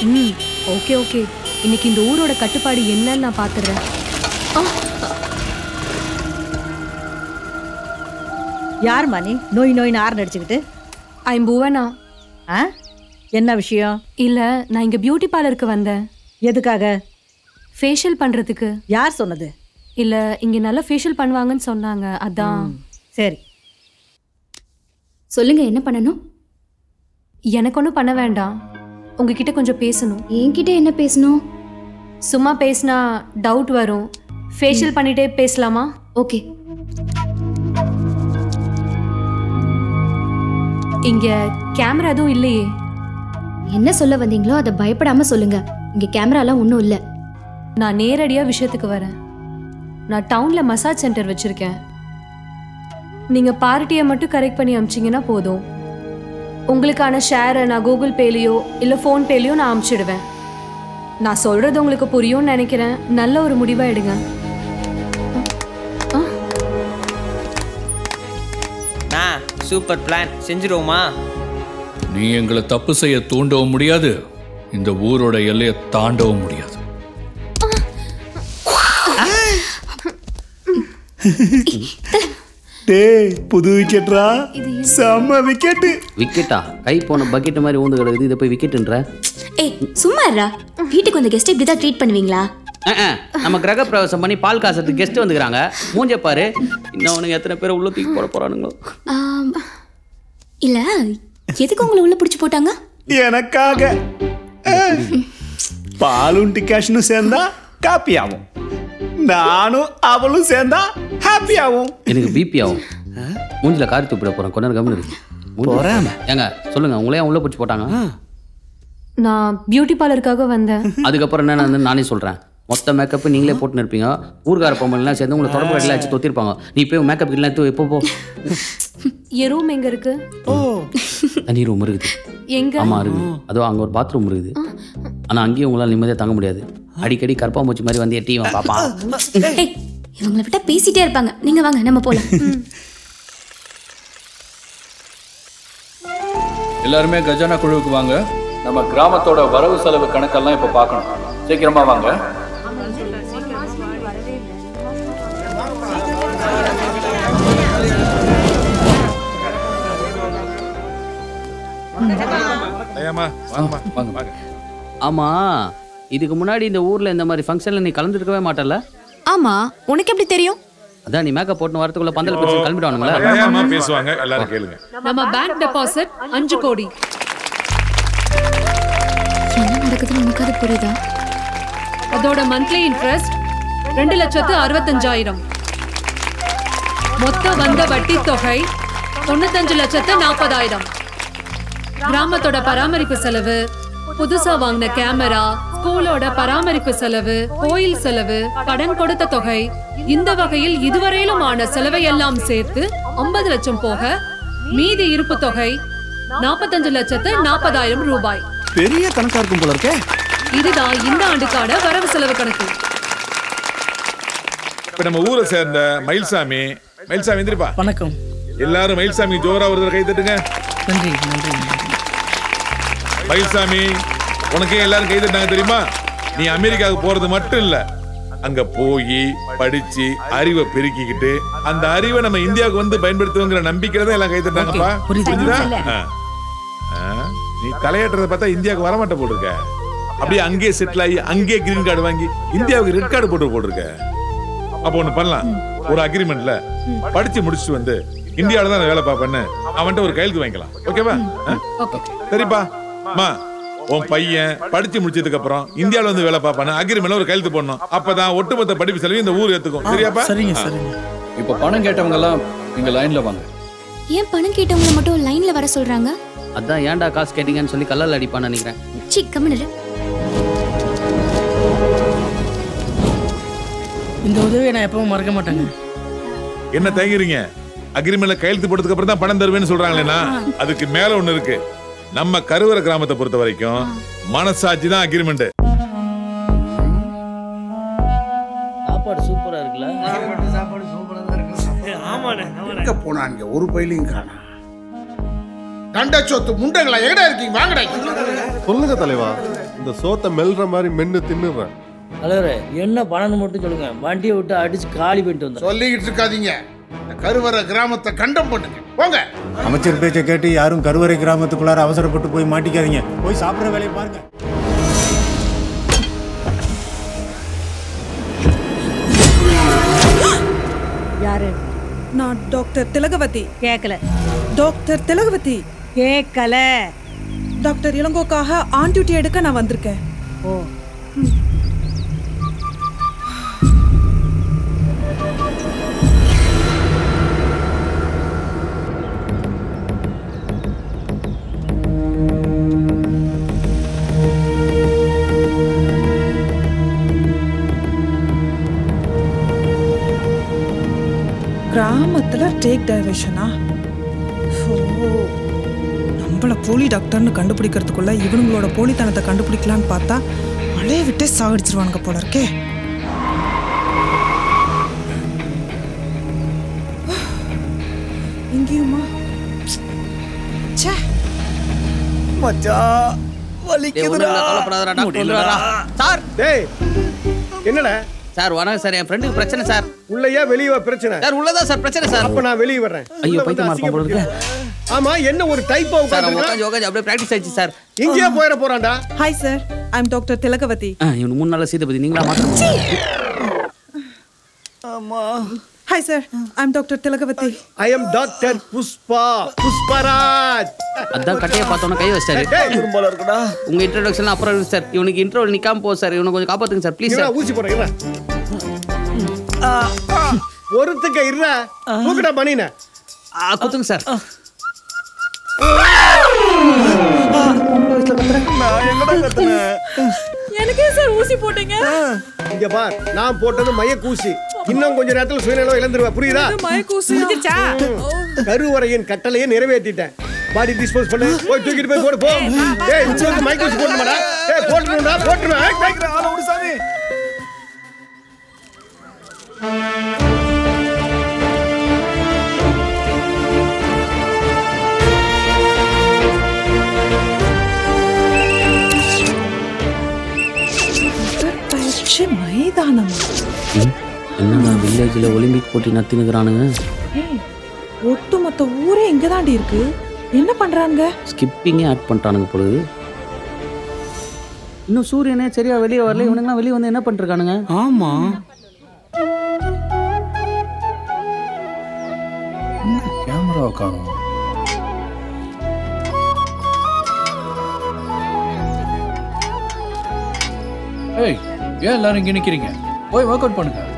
ம் okay okay இன்னைக்கு இந்த ஊரோட கட்டுப்பாடு என்னன்னு நான் பார்த்துடுறேன் யார் மணி நோய் நோய் ஆறு நடிச்சுக்கிட்டு ஐம் புவனா ஆ என்ன விஷயம் இல்ல நான் இங்க பியூட்டி பார்லருக்கு வந்தேன் எதுக்காக ஃபேஷியல் பண்றதுக்கு யார் சொன்னது இல்ல இங்க நல்லா ஃபேஷியல் பண்ணுவாங்கன்னு சொன்னாங்க அதான் சரி சொல்லுங்க என்ன பண்ணணும் எனக்கு ஒன்றும் பண்ண வேண்டாம் உங்ககிட்ட கொஞ்சம் பேசணும் என்கிட்ட என்ன பேசணும் சும்மா பேசினா டவுட் வரும் ஃபேஷியல் பண்ணிட்டே பேசலாமா ஓகே இங்க கேமரா எதுவும் இல்லையே என்ன சொல்ல வந்தீங்களோ அதை பயப்படாம சொல்லுங்க இங்க கேமராலாம் ஒன்றும் இல்லை நான் நேரடியா விஷயத்துக்கு வரேன் நான் டவுன்ல மசாஜ் சென்டர் வச்சிருக்கேன் நீங்க பார்ட்டியை மட்டும் கரெக்ட் பண்ணி அமிச்சிங்கன்னா போதும் உங்களுக்கான ஷேரை நான் கூகுள் பேலையோ இல்லை ஃபோன் பேலையோ நான் அமுச்சிடுவேன் நான் சொல்றது உங்களுக்கு புரியும்னு நினைக்கிறேன் நல்ல ஒரு முடிவா எடுங்க நான் சூப்பர் பிளான் செஞ்சிருவோமா நீ எங்களை தப்பு செய்ய தூண்டவும் முடியாது இந்த ஊரோட எல்லையை தாண்டவும் முடியாது டேய் புது விக்கெட்ரா செம்ம விக்கெட்டு விக்கெட்டா கை போன பக்கெட் மாதிரி ஊந்து கிடக்குது இதை போய் விக்கெட்டுன்ற ஏய் சும்மா இருடா வீட்டுக்கு வந்த கெஸ்ட் இப்படி தான் ட்ரீட் பண்ணுவீங்களா அஹ், அஹ், நம்ம கிரக பிரவேசம் பண்ணி பால் காசத்துக்கு கெஸ்ட் வந்துக்கிறாங்க மூஞ்ச பாரு இன்னும் அவனுங்க எத்தனை பேர் உள்ள தூக்கி போட போறானுங்களோ ஆம், இல்ல எதுக்கு உங்களை உள்ள பிடிச்சி போட்டாங்க எனக்காக அஹ். பாலும் டிகாஷனும் சேர்ந்தா காப்பி ஆகும் நானும் அவளும் சேர்ந்தா ஹாப்பி ஆகும் எனக்கு பிபி ஆகும் மூஞ்சில காரி துப்பிட போறேன் கொஞ்ச நேரம் கம்மி இருக்கு போறேன். ஏங்க சொல்லுங்க உங்களே ஏன் உள்ள பிடிச்சி போட்டாங்க நான் பியூட்டி பார்லருக்காக வந்தேன் அதுக்கப்புறம் என்ன நடந்ததுன்னு நானே சொல்றேன் மொத்த மேக்கப் நீங்களே போட்டுன்னு இருப்பீங்க ஊர்கார பொம்மலாம் சேர்ந்து உங்களை தொடர்பு கட்டில வச்சு தொத்திருப்பாங்க நீ போய் மேக்கப் கிட்டலாம் எடுத்து எப்போ போ என் ரூம் எங்க இருக்கு தனி ரூம் இருக்குது எங்க ஆமா இருக்குது அதுவும் அங்க ஒரு பாத்ரூம் இருக்குது ஆனா அங்கேயும் உங்களால் நிம்மதியாக தங்க முடியாது அடிக்கடி கற்பாம்பூச்சி மாதிரி வந்து எட்டி இவன் பாப்பான் ஏய் இவங்களை விட்டா பேசிட்டே இருப்பாங்க நீங்க வாங்க நம்ம போலாம் எல்லாருமே கஜானா குழுவுக்கு வாங்க நம்ம கிராமத்தோட வரவு செலவு கணக்கெல்லாம் இப்போ பார்க்கணும் சீக்கிரமா வாங்க ஐயாம்மா வாங்கம்மா வாங்க வாங்க ஆமா இதுக்கு முன்னாடி இந்த ஊர்ல இந்த மாதிரி ஃபங்க்ஷன்ல நீ கலந்துருக்கவே மாட்டல ஆமா உனக்கு எப்படி தெரியும் அதான் நீ மேக்கப் போட்டு வரதுக்குள்ள பந்தல் பிரச்சனை கிளம்பிடுவானுங்களா ஐயாம்மா பேசுவாங்க எல்லாரும் கேளுங்க நம்ம பேங்க் டெபாசிட் அஞ்சு கோடி என்ன நடக்குதுன்னு உனக்கு அது புரியுதா அதோட மந்த்லி இன்ட்ரெஸ்ட் ரெண்டு லட்சத்து அறுபத்தஞ்சாயிரம் மொத்த வந்த வட்டி தொகை தொண்ணூத்தஞ்சு லட்சத்து நாற்பதாயிரம் கிராமத்தோட பராமரிப்பு செலவு புதுசா வாங்கின கேமரா ஸ்கூலோட பராமரிப்பு செலவு கோயில் செலவு கடன் கொடுத்த தொகை இந்த வகையில் இதுவரையிலும் ஆன செலவை எல்லாம் சேர்த்து ஐம்பது லட்சம் போக மீதி இருப்பு தொகை நாற்பத்தஞ்சு லட்சத்து நாற்பதாயிரம் ரூபாய் பெரிய கணக்கா இருக்கும் போல இருக்கே இதுதான் இந்த ஆண்டுக்கான வரவு செலவு கணக்கு இப்ப நம்ம ஊரை சேர்ந்த மயில்சாமி மயில்சாமி எந்திரிப்பா வணக்கம் எல்லாரும் மயில்சாமி ஜோரா ஒரு தடவை கை தட்டுங்க நன்றி நன்றி மயில்சாமி உனக்கே எல்லாரும் கை தட்டாங்க தெரியுமா நீ அமெரிக்காவுக்கு போறது மட்டும் இல்ல அங்க போய் படிச்சு அறிவை பெருக்கிக்கிட்டு அந்த அறிவை நம்ம இந்தியாவுக்கு வந்து பயன்படுத்துவோங்கிற நம்பிக்கையில தான் எல்லாம் கை தட்டாங்கப்பா Okay, புரியுது. புரிஞ்சுதா? இல்ல. ஆ. ஆ, நீ தலையாட்டுறத பார்த்தா இந்தியாவுக்கு வரமாட்ட போட்டிருக்க அப்படியே அங்கேயே செட்டில் ஆகி அங்கேயே கிரீன் கார்டு வாங்கி இந்தியாவுக்கு ரெட் கார்டு போட்டு போட்டிருக்க அப்போ ஒண்ணு பண்ணலாம் ஒரு அக்ரிமெண்ட்ல படிச்சு முடிச்சுட்டு வந்து இந்தியாவில தான் நான் வேலை பார்ப்பேன்னு அவன்கிட்ட ஒரு கையெழுத்து வாங்கிக்கலாம் ஓகேவா ஆ? சரிப்பா மா உன் பையன் படிச்சு முடிச்சதுக்கு அப்புறம் இந்தியாவில வந்து வேலை பார்ப்பானு அக்ரிமெண்ட்ல ஒரு கையெழுத்து போடணும் அப்பதான் ஒட்டுமொத்த படிப்பு செலவு இந்த ஊர் ஏத்துக்கும் சரியாப்பா சரிங்க ஆ. சரிங்க இப்போ பணம் கேட்டவங்க எல்லாம் இங்க லைன்ல வாங்க ஏன் பணம் கேட்டவங்களை மட்டும் லைன்ல வர சொல்றாங்க அதான் ஏன்டா காசு கேட்டீங்கன்னு சொல்லி கல்லால் அடிப்பான்னு நினைக்கிறேன் சி கம்மிடு இந்த உதவியை நான் எப்பவும் மறக்க மாட்டேங்க என்ன தயங்குறீங்க அக்ரிமெண்ட்ல கையெழுத்து போட்டதுக்கு அப்புறம் தான் பணம் தருவேன்னு சொல்றாங்களேனா அதுக்கு மேல ஒண்ணு இருக்கு நம்ம கருவற கிராமத்தை பொறுத்த வரைக்கும் மனசாட்சி தான் அக்ரிமெண்ட் சாப்பாடு சூப்பரா இருக்குல்ல எங்க போனாங்க ஒரு பயிலையும் காணா கண்ட சொத்து முண்டங்களா எங்கடா இருக்கீங்க வாங்கடா சொல்லுங்க தலைவா இந்த சோத்தை மெல்ற மாதிரி மென்னு தின்னுறேன் தலைவரே என்ன பண்ணணும் மட்டும் சொல்லுங்க வண்டியை விட்டு அடிச்சு காலி பண்ணிட்டு வந்தேன் சொல்லிக்கிட்டு இருக்காதீங்க இந்த கருவற கிராமத்தை கண்டம் பண்ணுங்க போங்க அமைச்சர் பேச்சை கேட்டு யாரும் கருவறை கிராமத்துக்குள்ளார அவசரப்பட்டு போய் மாட்டிக்காதீங்க போய் சாப்பிட்ற வேலையை பாருங்க யாரு நான் டாக்டர் திலகவதி கேட்கல டாக்டர் திலகவதி கேட்கல டாக்டர் இளங்கோக்காக ஆன் டியூட்டி எடுக்க நான் வந்திருக்கேன் ஓ கிராமத்துல டேக் டைவர்ஷனா ஓ நம்மள போலி டாக்டர்னு கண்டுபிடிக்கிறதுக்குள்ள இவனுங்களோட போலித்தனத்தை கண்டுபிடிக்கலான்னு பார்த்தா மழையை விட்டே சாகடிச்சிருவானுங்க போல இருக்கே இங்கேயுமா ச்சே மச்சான் கவலைப்படாதடா டாக்டர் வந்துடுவாரா சார் டேய் என்னடா சார் வணக்கம் சார் என் ஃப்ரெண்டுக்கு பிரச்சனை சார் உள்ளயா வெளியே பிரச்சனை சார் உள்ளதா சார் பிரச்சனை சார் அப்ப நான் வெளியே வர்றேன் ஐயோ உள்ள வந்து பைத்தியமா இருப்பான் போல இருக்கு. ஆமா என்ன ஒரு டைப்பா சார் அவன் உட்கார்ந்து உட்காந்து உட்காந்து அப்படியே ப்ராக்டிஸ் ஆயிடுச்சு சார் இங்கேயே போயிட போறான்டா hi sir I am doctor Thilagavathi ஆ, இவனுக்கு மூணு நாள் சீதை பத்தி நீங்களா மாத்திரம் ஆமா hi sir I am doctor Thilagavathi I am doctor Pushpa Pushparaj அதான் கட்டையை பார்த்தோன்னே கை வச்சிட்டாரு டேய் குறும்பல இருக்குடா உங்க இன்ட்ரோடக்ஷன் அப்புறம் இருக்கு சார் இவனுக்கு இன்ட்ரோ நிக்காம போ சார் இவனை கொஞ்சம் காப்பாத்துங்க சார் ப்ளீஸ் இவனா சார் ஊசி போடுறேன் இவனா. ஆ, ஆ, ஒருத்துக்க இருடா தூக்குடா பண்ணின குத்துங்க சார் நான் எங்கடா கத்துனேன் எனக்கே சார் ஊசி போட்டீங்க இங்க பார் நான் போட்டது மயக்கூசி இன்னும் கொஞ்ச நேரத்துல சுயநலம் இழந்துருவா புரியுதா மயக்கூசி முடிஞ்சிருச்சா கருவறையின் கட்டளையை நிறைவேற்றிட்டேன் பாடி டிஸ்போஸ் பண்ணு போய் தூக்கிட்டு போய் போடு போ ஏய் உங்களுக்கு மைக்கூசி போடணுமாடா ஏய் போட்டுருடா போட்டுருவேன் ஆள விடு சாமி உடற்பயிற்சி மைதானமா என்னடா வில்லேஜில் ஒலிம்பிக் போட்டி நடத்தினுக்கிறானுங்க ஏய், ஒட்டுமொத்த ஊரே இங்கதாண்டி இருக்கு என்ன பண்றாங்க ஸ்கிப்பிங்கே ஆட் பண்ணிட்டானுங்க பொழுது இன்னும் சூரியனே சரியா வெளியே வரல இவனுங்களாம் வெளியே வந்து என்ன பண்ணிருக்கானுங்க ஆமா கேமரா காணும் ஏய் ஏன் எல்லாரும் இங்கே நிற்கிறீங்க போய் ஒர்க் அவுட் பண்ணுங்க